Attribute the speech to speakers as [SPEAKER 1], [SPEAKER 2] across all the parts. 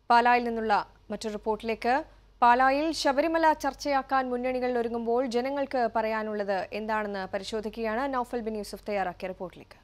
[SPEAKER 1] പാലായിൽ നിന്നുള്ള മറ്റൊരു റിപ്പോർട്ടിലേക്ക് പാലായിൽ ശബരിമല ചർച്ചയാക്കാൻ മുന്നണികൾ ഒരുങ്ങുമ്പോൾ ജനങ്ങൾക്ക് പറയാനുള്ളത് എന്താണെന്ന് പരിശോധിക്കുകയാണ് നൌഫൽ ബിൻ യൂസുഫ് തയ്യാറാക്കിയ റിപ്പോർട്ടിലേക്ക്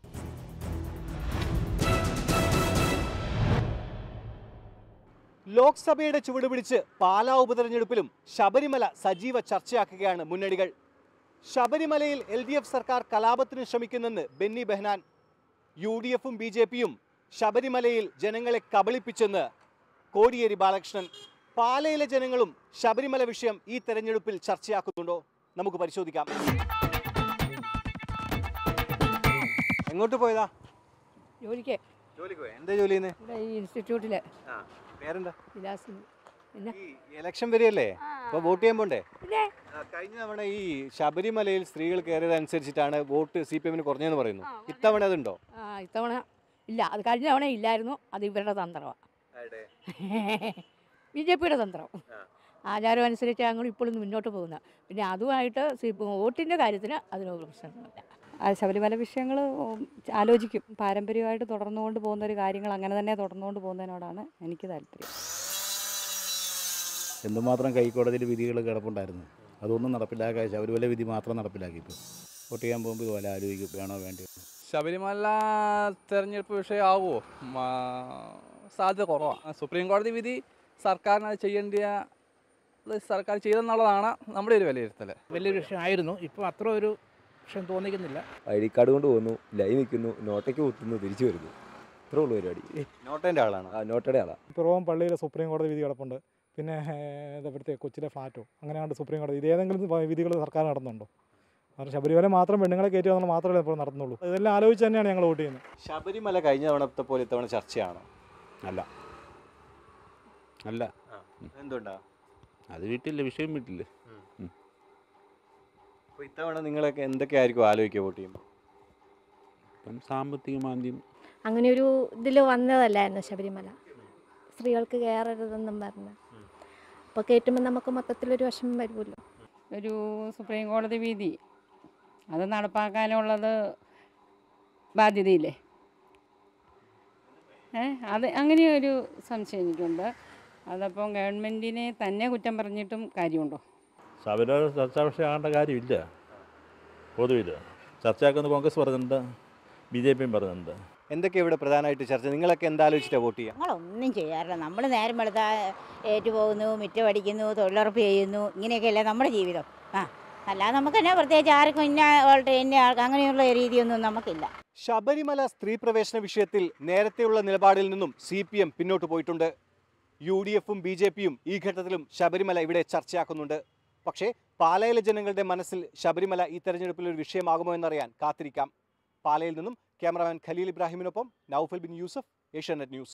[SPEAKER 2] ലോക്സഭയുടെ ചുവട് പിടിച്ച് പാലാ ഉപതെരഞ്ഞെടുപ്പിലും ശബരിമല സജീവ ചർച്ചയാക്കുകയാണ് മുന്നണികൾ ശബരിമലയിൽ എൽ ഡി എഫ് സർക്കാർ കലാപത്തിന് ശ്രമിക്കുന്നെന്ന് ബെന്നി ബെഹ്നാൻ യു ഡി എഫും ബി ജെ പിയും ശബരിമലയിൽ ജനങ്ങളെ കബളിപ്പിച്ചെന്ന് കോടിയേരി ബാലകൃഷ്ണൻ പാലയിലെ ജനങ്ങളും ശബരിമല വിഷയം ഈ തെരഞ്ഞെടുപ്പിൽ ചർച്ചയാക്കുന്നുണ്ടോ നമുക്ക് പരിശോധിക്കാം എങ്ങോട്ട് പോയതാ
[SPEAKER 3] ജോലിക്ക്
[SPEAKER 2] ജോലിക്ക് പോയ എന്താ ജോലി ചെയ്യുന്നത്
[SPEAKER 3] ഇവിടെ ഈ ഇൻസ്റ്റിറ്റ്യൂട്ടിൽ
[SPEAKER 2] പേരെന്താ
[SPEAKER 3] വിലാസിന് പിന്നെ
[SPEAKER 2] ഈ ഇലക്ഷൻ വരികയല്ലേ അപ്പൊ വോട്ട് ചെയ്യാൻ പോണ്ടേ
[SPEAKER 3] പിന്നെ
[SPEAKER 2] ആ, കഴിഞ്ഞ തവണ ഈ ശബരിമലയിൽ സ്ത്രീകൾ കയറിയതനുസരിച്ചിട്ടാണ് വോട്ട് സി പി എമ്മിന് കുറഞ്ഞതെന്ന് പറയുന്നു ഇത്തവണ അതുണ്ടോ
[SPEAKER 3] ആ ഇത്തവണ ഇല്ല അത് കഴിഞ്ഞ തവണ ഇല്ലായിരുന്നു അത് ഇവരുടെ തന്ത്രമാണ് ബി ജെ പിയുടെ തന്ത്രം ആചാരം അനുസരിച്ച് ഞങ്ങൾ ഇപ്പോഴും മുന്നോട്ട് പോകുന്നത് പിന്നെ അതുമായിട്ട് സി- വോട്ടിൻ്റെ കാര്യത്തിന് അതിനൊരു പ്രശ്നമില്ല
[SPEAKER 4] ആ ശബരിമല വിഷയങ്ങൾ ആലോചിക്കും പാരമ്പര്യമായിട്ട് തുടർന്നുകൊണ്ട് പോകുന്ന ഒരു കാര്യങ്ങൾ അങ്ങനെ തന്നെ തുടർന്നുകൊണ്ട് പോകുന്നതിനോടാണ് എനിക്ക് താല്പര്യം
[SPEAKER 5] എന്തുമാത്രം ഹൈക്കോടതിയിൽ വിധികൾ കിടപ്പുണ്ടായിരുന്നു അതൊന്നും നടപ്പിലാക്കാൻ ശബരിമല വിധി മാത്രം നടപ്പിലാക്കി ഇപ്പോൾ വോട്ട് ചെയ്യാൻ പോകുമ്പോൾ ഇതുപോലെ ആലോചിക്കും വേണോ വേണ്ടയോ
[SPEAKER 6] ശബരിമല തെരഞ്ഞെടുപ്പ് വിഷയമാവുമോ സാധ്യത കുറവാണ് സുപ്രീം കോടതി വിധി സർക്കാരിന് അത് ചെയ്യേണ്ട ഇത് സർക്കാർ ചെയ്തെന്നുള്ളതാണ് നമ്മുടെ ഒരു വിലയിരുത്തൽ
[SPEAKER 7] വലിയൊരു വിഷയമായിരുന്നു ഇപ്പോൾ അത്ര ഒരു വിഷയം തോന്നിക്കുന്നില്ല
[SPEAKER 8] ഐ ഡി കാർഡ് കൊണ്ട് പോകുന്നു ലൈവ് നിൽക്കുന്നു നോട്ടയ്ക്ക് കുത്തുന്നു തിരിച്ചു വരുന്നു ഇത്രേ ഉള്ളൂ പരിപാടി
[SPEAKER 2] നോട്ടേന്റെ ആളാണ്
[SPEAKER 8] ആ നോട്ടയുടെ ആളാ
[SPEAKER 9] പിറവം പള്ളിയിലെ സുപ്രീം കോടതി വിധി കിടപ്പുണ്ട് പിന്നെ ഏഹ്, ഇവിടുത്തെ കൊച്ചിലെ ഫ്ലാറ്റോ അങ്ങനെയാണ്ട് സുപ്രീം കോടതി ഇത് ഏതെങ്കിലും വിധികൾ സർക്കാർ നടന്നുണ്ടോ കാരണം ശബരിമല മാത്രം പെണ്ണുങ്ങളെ കയറ്റി വന്നാൽ മാത്രമേ ഇപ്പോൾ നടന്നുള്ളൂ ഇതെല്ലാം ആലോചിച്ച് തന്നെയാണ് ഞങ്ങൾ വോട്ട് ചെയ്യുന്നത്
[SPEAKER 2] ശബരിമല കഴിഞ്ഞ തവണത്തെ പോലെ ഇത്തവണ ചർച്ചയാണോ
[SPEAKER 5] അല്ല അല്ല
[SPEAKER 2] എന്തുകൊണ്ടാ
[SPEAKER 5] അത് വീട്ടില്ല വിഷയം വീട്ടില്ല
[SPEAKER 2] അപ്പൊ ഇത്തവണ നിങ്ങളൊക്കെ എന്തൊക്കെയായിരിക്കും ആലോചിക്കുക വോട്ട് ചെയ്യുമ്പോൾ
[SPEAKER 5] ഇപ്പം സാമ്പത്തിക മാന്ദ്യം
[SPEAKER 10] അങ്ങനെ ഒരു ഇതിൽ വന്നതല്ലായിരുന്നു ശബരിമല സ്ത്രീകൾക്ക് കയറരുതെന്നും പറഞ്ഞ് അപ്പോൾ കയറ്റുമ്പോൾ നമുക്ക് മൊത്തത്തിലൊരു വിഷമം വരുമല്ലോ
[SPEAKER 4] ഒരു സുപ്രീം കോടതി വിധി അത് നടപ്പാക്കാനുള്ളത് ബാധ്യതയില്ലേ ഏ അത് അങ്ങനെയൊരു സംശയം എനിക്കുണ്ട് അതപ്പം ഗവൺമെൻറ്റിനെ തന്നെ കുറ്റം പറഞ്ഞിട്ടും കാര്യമുണ്ടോ
[SPEAKER 5] ശബരിമല ചർച്ചാ വിഷയമാകേണ്ട കാര്യമില്ല പൊതുവിൽ ചർച്ചയാക്കുന്ന കോൺഗ്രസ് പറഞ്ഞിട്ടുണ്ട് ബി ജെ പിയും പറഞ്ഞിട്ടുണ്ട്
[SPEAKER 2] എന്തൊക്കെയാ ഇവിടെ പ്രധാനമായിട്ട് ചർച്ച നിങ്ങളൊക്കെ എന്താലോചിച്ചിട്ടാ വോട്ട് ചെയ്യുക
[SPEAKER 3] ഞങ്ങളൊന്നും ചെയ്യാറില്ല നമ്മൾ നേരം വെളുത്താ ഏറ്റുപോകുന്നു മിറ്റമടിക്കുന്നു തൊഴിലുറപ്പ് ചെയ്യുന്നു ഇങ്ങനെയൊക്കെയല്ലേ നമ്മുടെ ജീവിതം ആ അല്ലാതെ നമുക്ക് തന്നെ പ്രത്യേകിച്ച് ആർക്കും ഇന്ന ആളുടെ ഇന്ന ആൾക്ക് അങ്ങനെയുള്ള രീതിയൊന്നും നമുക്കില്ല
[SPEAKER 2] ശബരിമല സ്ത്രീ പ്രവേശന വിഷയത്തിൽ നേരത്തെയുള്ള നിലപാടിൽ നിന്നും സി പി എം പിന്നോട്ട് പോയിട്ടുണ്ട് യു ഡി എഫും ബി ജെ പിയും ഈ ഘട്ടത്തിലും ശബരിമല ഇവിടെ ചർച്ചയാക്കുന്നുണ്ട് പക്ഷേ പാലയിലെ ജനങ്ങളുടെ മനസ്സിൽ ശബരിമല ഈ തെരഞ്ഞെടുപ്പിൽ ഒരു വിഷയമാകുമോ എന്നറിയാൻ കാത്തിരിക്കാം പാലയിൽ നിന്നും ക്യാമറാമാൻ ഖലീൽ ഇബ്രാഹിമിനൊപ്പം നൌഫൽ ബിൻ യൂസഫ് ഏഷ്യാനെറ്റ് ന്യൂസ്